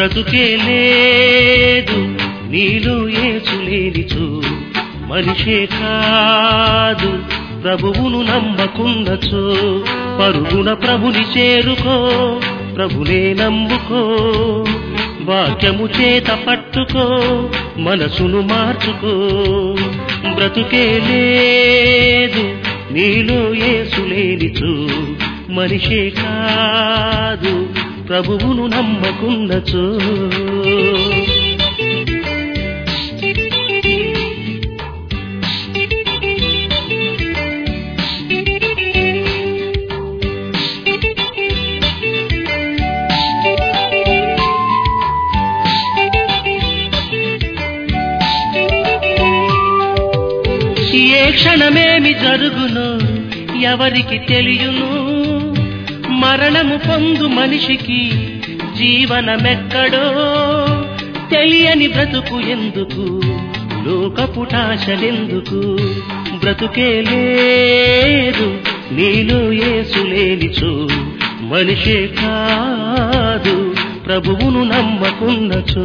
బ్రతుకే లేదు నీలో ఏసు లేనిచో మనిషే కాదు ప్రభువును నమ్మకున్నచో పరుగున ప్రభుని చేరుకో ప్రభునే నమ్ముకో వాక్యము చేత పట్టుకో మనసును మార్చుకో బ్రతుకే లేదు నీలో ఏసు లేనిచో మనిషే కాదు ప్రభువును నమ్మకున్నచో ఏ క్షణమేమి జరుగును ఎవరికి తెలియను మరణము పొందు మనిషికి జీవనమెక్కడో తెలియని బ్రతుకు ఎందుకు లోకపుటాశలెందుకు బ్రతుకే లేదు నీలో ఏసు లేనిచో మనిషే కాదు ప్రభువును నమ్మకున్నచో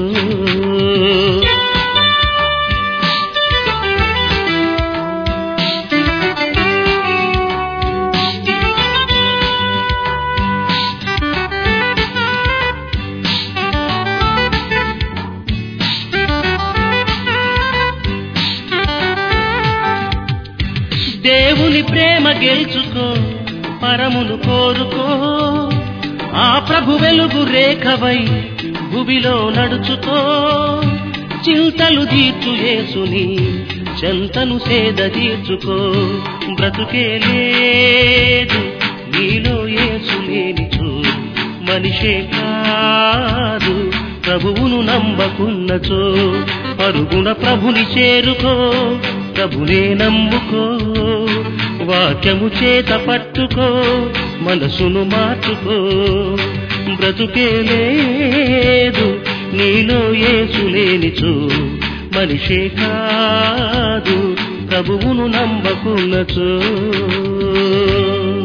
దేవుని ప్రేమ గెలుచుకో పరమును కోరుకో ఆ ప్రభు వెలుగు రేఖవై భువిలో నడుచుకో చింతలు తీర్చు యేసుని చెంతను సేద తీర్చుకో బ్రతుకే లేదు నీలో యేసు లేనిచో మనిషే కాదు ప్రభువును నమ్మకున్నచో పరుగున ప్రభుని చేరుకో ప్రభునే నమ్ముకో వాక్యము చేత పట్టుకో మనసును మార్చుకో బ్రతుకే లేదు నీలో ఏసు లేనిచో మనిషే కాదు ప్రభువును నమ్మకున్నచో